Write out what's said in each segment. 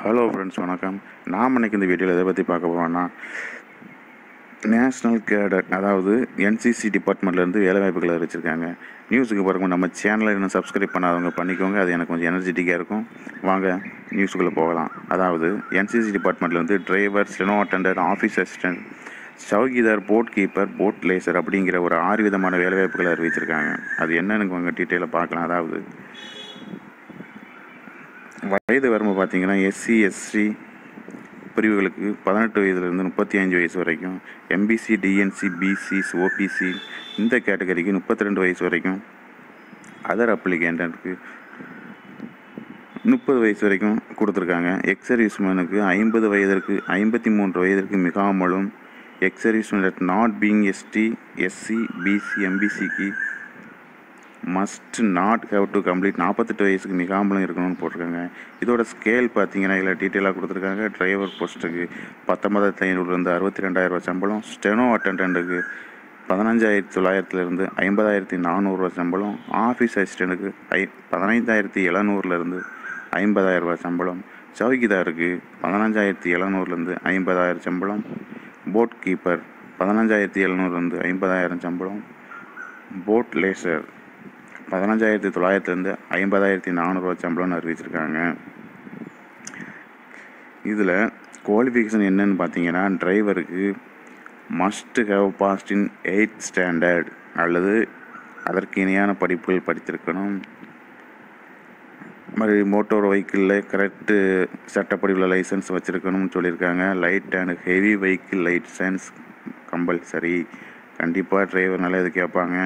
hello friends வணக்கம் நாம் இன்னைக்கு இந்த வீடியோவில் எதை பற்றி பார்க்க போகிறோம்னா நேஷ்னல் கேடட் அதாவது என்சிசி டிபார்ட்மெண்ட்லேருந்து வேலைவாய்ப்புகளை அறிவிச்சிருக்காங்க நியூஸுக்கு பிறகு நம்ம சேனலை இன்னும் சப்ஸ்கிரைப் பண்ணாதவங்க பண்ணிக்கோங்க அது எனக்கு கொஞ்சம் எனர்ஜெட்டிக்காக இருக்கும் வாங்க நியூஸுக்குள்ளே போகலாம் அதாவது என்சிசி டிபார்ட்மெண்ட்லேருந்து driver steno attender office assistant chowkidar boat keeper boat lascar அப்படிங்கிற ஒரு ஆறு விதமான வேலைவாய்ப்புகளை அறிவிச்சிருக்காங்க அது என்னன்னு கொஞ்சம் டீட்டெயிலாக பார்க்கலாம் அதாவது வயது வரம்பு பார்த்தீங்கன்னா எஸ்சி எஸ்சி பிரிவுகளுக்கு பதினெட்டு வயதுலேருந்து முப்பத்தி அஞ்சு வயசு வரைக்கும் எம்பிசி டிஎன்சி பிசி ஓபிசி இந்த கேட்டகரிக்கு முப்பத்தி ரெண்டு வயசு வரைக்கும் அதர் அப்ளிகேண்டனுக்கு முப்பது வயசு வரைக்கும் கொடுத்துருக்காங்க எக்ஸ் சர்வீஸ்மேனுக்கு ஐம்பது வயதிற்கு ஐம்பத்தி மூன்று வயதிற்கு மிகாமலும் ex serviceman not being ST SC BC எம்பிசிக்கு must not have to complete நாற்பத்தெட்டு வயசுக்கு மிகாமலும் இருக்கணும்னு போட்டிருக்காங்க இதோட ஸ்கேல் பார்த்தீங்கன்னா இதில் டீட்டெயிலாக கொடுத்துருக்காங்க டிரைவர் போஸ்ட்டுக்கு பத்தொன்பதாயிரத்தி ஐநூறுலேருந்து அறுபத்தி ரெண்டாயிரரூவா சம்பளம் ஸ்டெனோ அட்டண்டன்ட்டுக்கு பதினஞ்சாயிரத்தி தொள்ளாயிரத்துலேருந்து ஐம்பதாயிரத்தி நானூறுரூவா சம்பளம் ஆஃபீஸ் அசிஸ்டண்ட்டுக்கு ஐ பதினைந்தாயிரத்தி எழுநூறுலேருந்து ஐம்பதாயிரரூவா சம்பளம் சௌகிதாருக்கு பதினஞ்சாயிரத்தி எழுநூறுலேருந்து ஐம்பதாயிரம் சம்பளம் போட் கீப்பர் பதினஞ்சாயிரத்தி எழுநூறுலேருந்து ஐம்பதாயிரம் சம்பளம் போட் லேசர் பதினஞ்சாயிரத்தி தொள்ளாயிரத்துலேருந்து ஐம்பதாயிரத்தி நானூறுரூவா சம்பளம்னு அறிவிச்சிருக்காங்க இதில் குவாலிஃபிகேஷன் என்னன்னு பார்த்தீங்கன்னா டிரைவருக்கு must have passed in eight standard அல்லது அதற்கு இணையான படிப்புகள் படித்திருக்கணும் மாதிரி மோட்டோர் வெஹிக்கிளில் கரெக்டு சட்டப்படிவில் லைசன்ஸ் வச்சுருக்கணும்னு சொல்லியிருக்காங்க light and heavy vehicle licence compulsory கண்டிப்பாக டிரைவர்னால இது கேட்பாங்க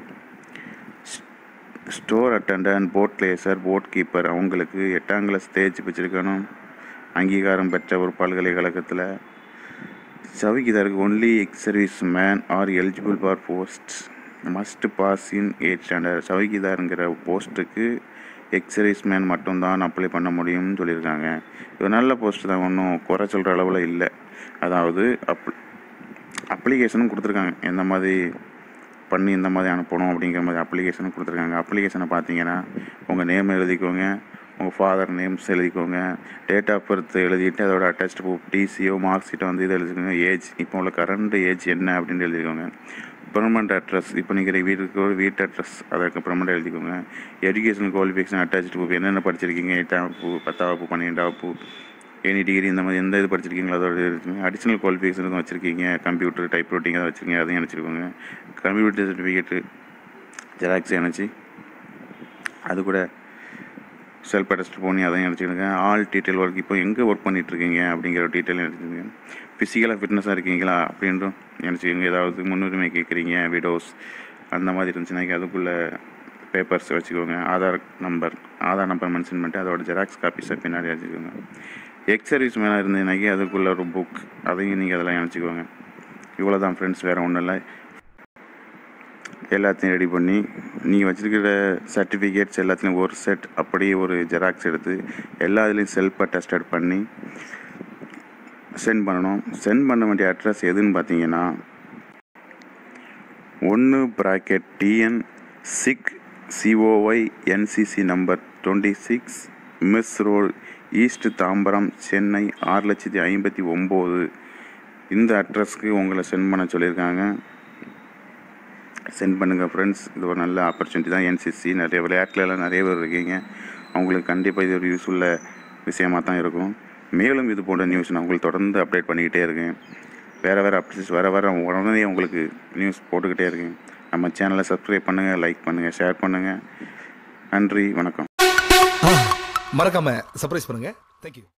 store attendant boat lascar boat keeper அவங்களுக்கு எட்டாம் கிளாஸ் தேர்ச்சி வச்சுருக்கணும் அங்கீகாரம் பெற்ற ஒரு பல்கலைக்கழகத்தில் சவிகிதாருக்கு only ex service man are eligible for post must pass in eight standard சவிகிதாருங்கிற போஸ்ட்டுக்கு எக்ஸ் சர்வீஸ் மேன் மட்டும்தான் அப்ளை பண்ண முடியும்னு சொல்லியிருக்காங்க இது நல்ல போஸ்ட் தான் ஒன்றும் குறை சொல்கிற அளவில் இல்லை அதாவது அப் அப்ளிகேஷனும் கொடுத்துருக்காங்க எந்த மாதிரி பண்ணி இந்த மாதிரி அனுப்பணும் அப்படிங்கிற மாதிரி அப்ளிகேஷனும் கொடுத்துருக்காங்க அப்ளிகேஷனை பார்த்தீங்கன்னா உங்கள் நேம் எழுதிக்கோங்க உங்கள் ஃபாதர் நேம்ஸ் எழுதிக்கோங்க டேட் ஆஃப் பர்த் எழுதிட்டு அதோட அட்டாச்ட் ப்ரூஃப் டிசியோ மார்க் ஷீட்டோ வந்து இது எழுதிக்கோங்க ஏஜ் இப்போ உள்ள கரண்ட் ஏஜ் என்ன அப்படின்னு எழுதிக்கோங்க பெர்மனண்ட் அட்ரஸ் இப்போ நீங்கள் வீட்டுக்கு வீட்டு அட்ரஸ் அதற்கு பெர்மனண்ட் எழுதிக்கோங்க எஜுகேஷன் குவாலிஃபிகேஷன் அட்டாச் ப்ரூஃப் என்னென்ன படிச்சிருக்கீங்க எட்டாம் வகுப்பு பத்தாம் வகுப்பு பன்னிரெண்டாம் வகுப்பு எனி டிகிரி இந்த மாதிரி எந்த இது படிச்சிருக்கீங்களோ அதோட இருக்குங்க அடிஷ்னல் குவாலிஃபிகேஷன் எதுவும் வச்சுருக்கீங்க கம்ப்யூட்டர் டைப் ரைட்டிங் எதாவது வச்சுருக்கீங்க அதையும் நினச்சிருக்கோங்க கம்ப்யூட்டர் சர்டிஃபிகேட்டு ஜெராக்ஸ் இணைச்சி அது கூட செல்ஃப் அட்டஸ்ட் பண்ணி அதையும் நினச்சிக்கோங்க ஆல் டீட்டெயில் ஒர்க் இப்போ எங்கே ஒர்க் பண்ணிகிட்ருக்கீங்க அப்படிங்கிற டீட்டெயில் நினச்சிக்கோங்க ஃபிசிக்கலாக ஃபிட்னஸாக இருக்கீங்களா அப்படின்றும் நினச்சிக்கோங்க ஏதாவது முன்னுரிமை கேட்குறீங்க விடோஸ் அந்த மாதிரி இருந்துச்சுன்னா அதுக்குள்ளே பேப்பர்ஸ் வச்சுக்கோங்க Aadhaar number Aadhaar number mention பண்ணிட்டு அதோட ஜெராக்ஸ் காப்பீஸை பின்னாடி வச்சுக்கோங்க எக்ஸ் சர்வீஸ் மேனாக இருந்ததுனாக்கி அதுக்குள்ளே ஒரு புக் அதையும் நீங்கள் அதெல்லாம் நினச்சிக்கோங்க இவ்வளோ தான் ஃப்ரெண்ட்ஸ் வேறு ஒன்றும் இல்லை எல்லாத்தையும் ரெடி பண்ணி நீங்கள் வச்சுருக்கிற சர்டிஃபிகேட்ஸ் எல்லாத்தையும் ஒரு செட் அப்படியே ஒரு ஜெராக்ஸ் எடுத்து எல்லா இதுலேயும் செல்ஃப் அட்டஸ்டட் பண்ணி சென்ட் பண்ணணும் சென்ட் பண்ண வேண்டிய அட்ரஸ் எதுன்னு பார்த்தீங்கன்னா ஒன்று bracket TN sig C O Y NCC number twenty six மிஸ் ரோடு ஈஸ்ட் தாம்பரம் சென்னை ஆறு லட்சத்தி ஐம்பத்தி ஒம்பது இந்த அட்ரஸ்க்கு உங்களை சென்ட் பண்ண சொல்லியிருக்காங்க சென்ட் பண்ணுங்கள் ஃப்ரெண்ட்ஸ் இது ஒரு நல்ல ஆப்பர்ச்சுனிட்டி தான் என்சிசி நிறைய விளையாட்டுலலாம் நிறைய பேர் இருக்கீங்க அவங்களுக்கு கண்டிப்பாக இது ஒரு யூஸ்ஃபுல்ல விஷயமாக தான் இருக்கும் மேலும் இது போன்ற நியூஸ் நான் உங்களுக்கு தொடர்ந்து அப்டேட் பண்ணிக்கிட்டே இருக்கேன் வேறு வேறு அப்டேட்ஸ் வேறு வேறு உடனே உங்களுக்கு நியூஸ் போட்டுக்கிட்டே இருக்கேன் நம்ம சேனலை சப்ஸ்கிரைப் பண்ணுங்கள் லைக் பண்ணுங்கள் ஷேர் பண்ணுங்கள் நன்றி வணக்கம் மறக்காம சர்ப்ரைஸ் பண்ணுங்க தேங்க்யூ